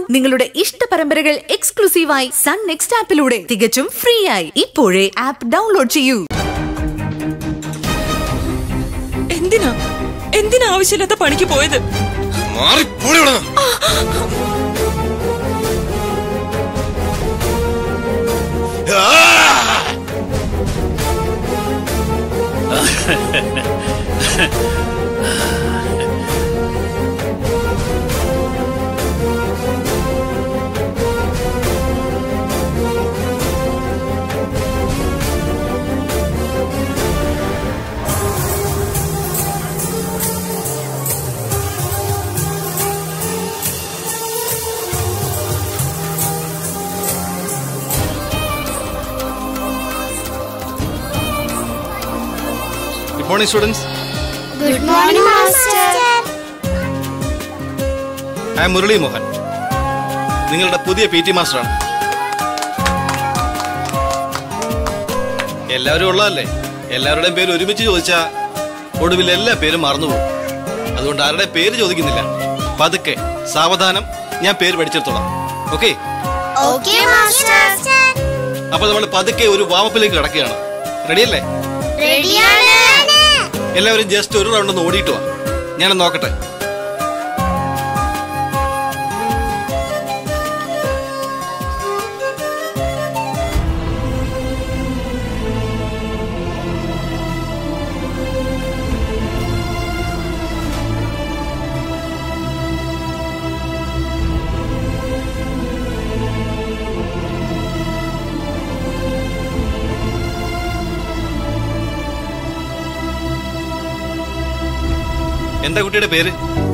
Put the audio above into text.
നിങ്ങളുടെ ഇഷ്ട പരമ്പരകൾ എക്സ്ക്ലൂസീവായി സൺ നെക്സ്റ്റ് ആപ്പിലൂടെ തികച്ചും ഫ്രീ ആയി ഇപ്പോഴേ ആപ്പ് ഡൗൺലോഡ് ചെയ്യൂ എന്തിനാ എന്തിനാ ആവശ്യമില്ലാത്ത പണിക്ക് പോയത് മാറിപ്പോടി ഇവിടുന്ന്. ആ! Good morning, students. Good morning, Master. I am Murali Mohan നിങ്ങളുടെ പുതിയ പി ടി മാസ്റ്ററാണ് എല്ലാവരും ഉള്ളതല്ലേ എല്ലാവരുടെയും പേര് ഒരുമിച്ച് ചോദിച്ചാൽ ഒടുവിൽ എല്ലാ പേരും മറന്നുപോകും അതുകൊണ്ട് ആരുടെ പേര് ചോദിക്കുന്നില്ല പതുക്കെ സാവധാനം ഞാൻ പേര് പഠിച്ചെടുത്തോളാം ഓക്കെ Okay, Master. അപ്പൊ നമ്മൾ പതുക്കെ ഒരു വാമപ്പിലേക്ക് കിടക്കുകയാണ് റെഡിയല്ലേ റെഡിയാണ് എല്ലാവരും ജസ്റ്റ് ഒരു റൗണ്ട് ഒന്ന് ഓടിയിട്ട് വാ ഞാനൊന്ന് നോക്കട്ടെ എന്താ കുട്ടിയുടെ പേര്